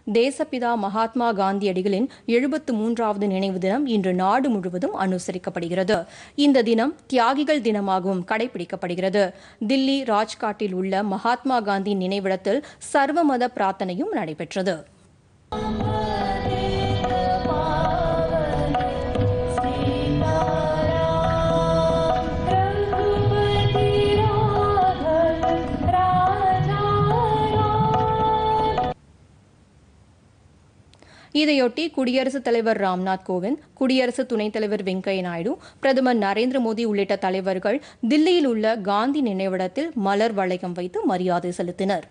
தேசப்பிதா மகாத்மா காந்தியடிகளின் எழுபத்து மூன்றாவது நினைவு தினம் இன்று நாடு முழுவதும் அனுசரிக்கப்படுகிறது இந்த தினம் தியாகிகள் தினமாகவும் கடைபிடிக்கப்படுகிறது தில்லி ராஜ்காட்டில் உள்ள மகாத்மா காந்தி நினைவிடத்தில் சர்வமத பிரார்த்தனையும் நடைபெற்றது இதையொட்டி குடியரசுத் தலைவர் ராம்நாத் கோவிந்த் குடியரசு துணைத் தலைவர் வெங்கையா நாயுடு பிரதமர் நரேந்திர மோடி உள்ளிட்ட தலைவர்கள் தில்லியில் உள்ள காந்தி நினைவிடத்தில் மலர் வளையம் வைத்து மரியாதை செலுத்தினர்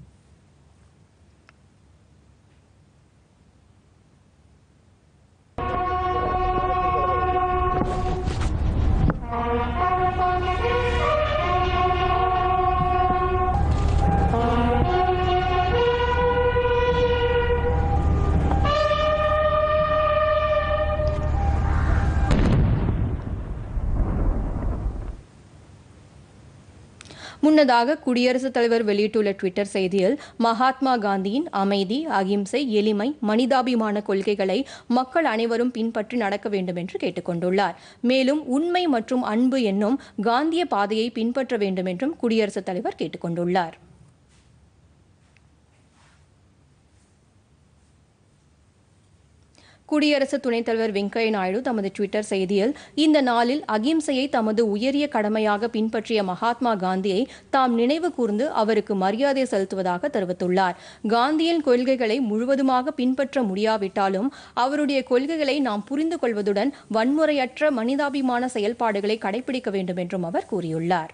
முன்னதாக குடியரசுத் தலைவர் வெளியிட்டுள்ள டுவிட்டர் செய்தியில் மகாத்மா காந்தியின் அமைதி அகிம்சை எளிமை மனிதாபிமான கொள்கைகளை மக்கள் அனைவரும் பின்பற்றி நடக்க வேண்டும் என்று கேட்டுக்கொண்டுள்ளார் மேலும் உண்மை மற்றும் அன்பு என்னும் காந்திய பாதையை பின்பற்ற வேண்டும் என்றும் குடியரசுத் தலைவர் கேட்டுக்கொண்டுள்ளார் குடியரசு துணைத் தலைவர் வெங்கையா நாயுடு தமது டுவிட்டர் செய்தியில் இந்த நாளில் அகிம்சையை தமது உயரிய கடமையாக பின்பற்றிய மகாத்மா காந்தியை தாம் நினைவு கூர்ந்து அவருக்கு மரியாதை செலுத்துவதாக தெரிவித்துள்ளார் காந்தியின் கொள்கைகளை முழுவதுமாக பின்பற்ற முடியாவிட்டாலும் அவருடைய கொள்கைகளை நாம் புரிந்து கொள்வதுடன் வன்முறையற்ற மனிதாபிமான செயல்பாடுகளை கடைபிடிக்க வேண்டும் என்றும் அவர் கூறியுள்ளார்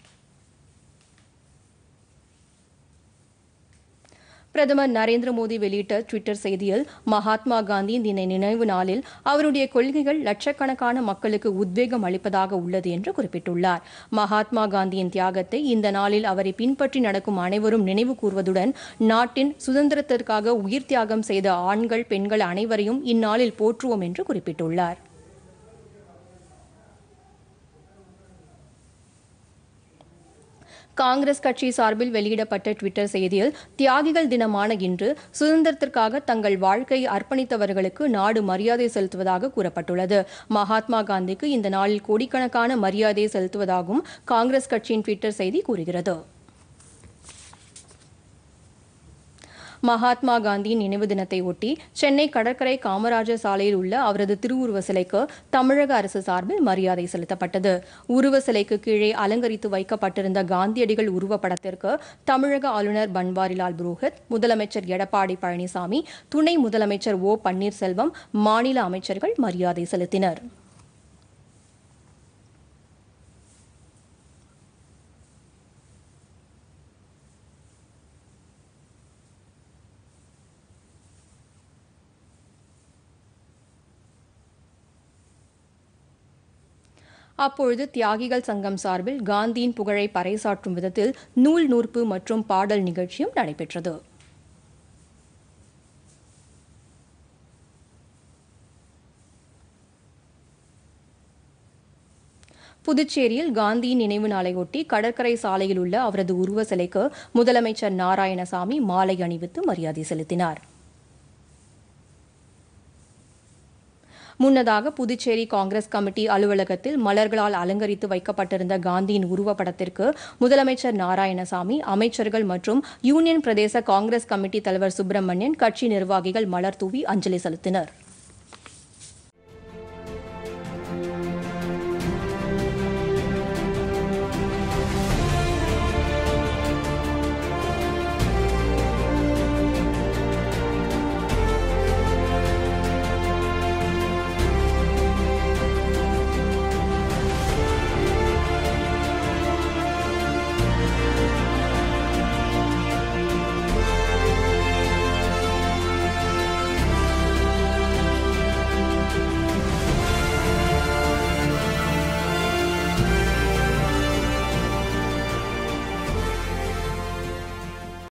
பிரதமர் நரேந்திர மோடி வெளியிட்ட டுவிட்டர் செய்தியில் மகாத்மா காந்தி தின நினைவு நாளில் அவருடைய கொள்கைகள் லட்சக்கணக்கான மக்களுக்கு உத்வேகம் அளிப்பதாக உள்ளது என்று குறிப்பிட்டுள்ளார் மகாத்மா காந்தியின் தியாகத்தை இந்த நாளில் அவரை பின்பற்றி நடக்கும் அனைவரும் நினைவு கூர்வதுடன் நாட்டின் சுதந்திரத்திற்காக உயிர் தியாகம் செய்த ஆண்கள் பெண்கள் அனைவரையும் இந்நாளில் போற்றுவோம் என்று குறிப்பிட்டுள்ளார் காங்கிரஸ் கட்சி சார்பில் வெளியிடப்பட்ட டுவிட்டர் செய்தியில் தியாகிகள் தினமான இன்று சுதந்திரத்திற்காக தங்கள் வாழ்க்கையை அர்ப்பணித்தவர்களுக்கு நாடு மரியாதை செலுத்துவதாக கூறப்பட்டுள்ளது மகாத்மா காந்திக்கு இந்த நாளில் கோடிக்கணக்கான மரியாதை செலுத்துவதாகவும் காங்கிரஸ் கட்சியின் டுவிட்டர் செய்தி கூறுகிறது மகாத்மா காந்தியின் நினைவு தினத்தை ஒட்டி சென்னை கடற்கரை காமராஜர் சாலையில் உள்ள அவரது திருவுருவ சிலைக்கு தமிழக அரசு சார்பில் மரியாதை செலுத்தப்பட்டது உருவ சிலைக்கு கீழே அலங்கரித்து வைக்கப்பட்டிருந்த காந்தியடிகள் உருவப்படத்திற்கு தமிழக ஆளுநர் பன்வாரிலால் புரோஹித் முதலமைச்சர் எடப்பாடி பழனிசாமி துணை முதலமைச்சர் ஓ பன்னீர்செல்வம் மாநில அமைச்சர்கள் மரியாதை செலுத்தினர் அப்பொழுது தியாகிகள் சங்கம் சார்பில் காந்தியின் புகழை பறைசாற்றும் விதத்தில் நூல் நூற்பு மற்றும் பாடல் நிகழ்ச்சியும் நடைபெற்றது புதுச்சேரியில் காந்தியின் நினைவு நாளையொட்டி கடற்கரை சாலையில் உள்ள அவரது உருவ சிலைக்கு முதலமைச்சர் நாராயணசாமி மாலை அணிவித்து மரியாதை செலுத்தினார் முன்னதாக புதுச்சேரி காங்கிரஸ் கமிட்டி அலுவலகத்தில் மலர்களால் அலங்கரித்து வைக்கப்பட்டிருந்த காந்தியின் உருவப்படத்திற்கு முதலமைச்சர் நாராயணசாமி அமைச்சர்கள் மற்றும் யூனியன் பிரதேச காங்கிரஸ் கமிட்டி தலைவர் சுப்பிரமணியன் கட்சி நிர்வாகிகள் மலர் தூவி அஞ்சலி செலுத்தினர்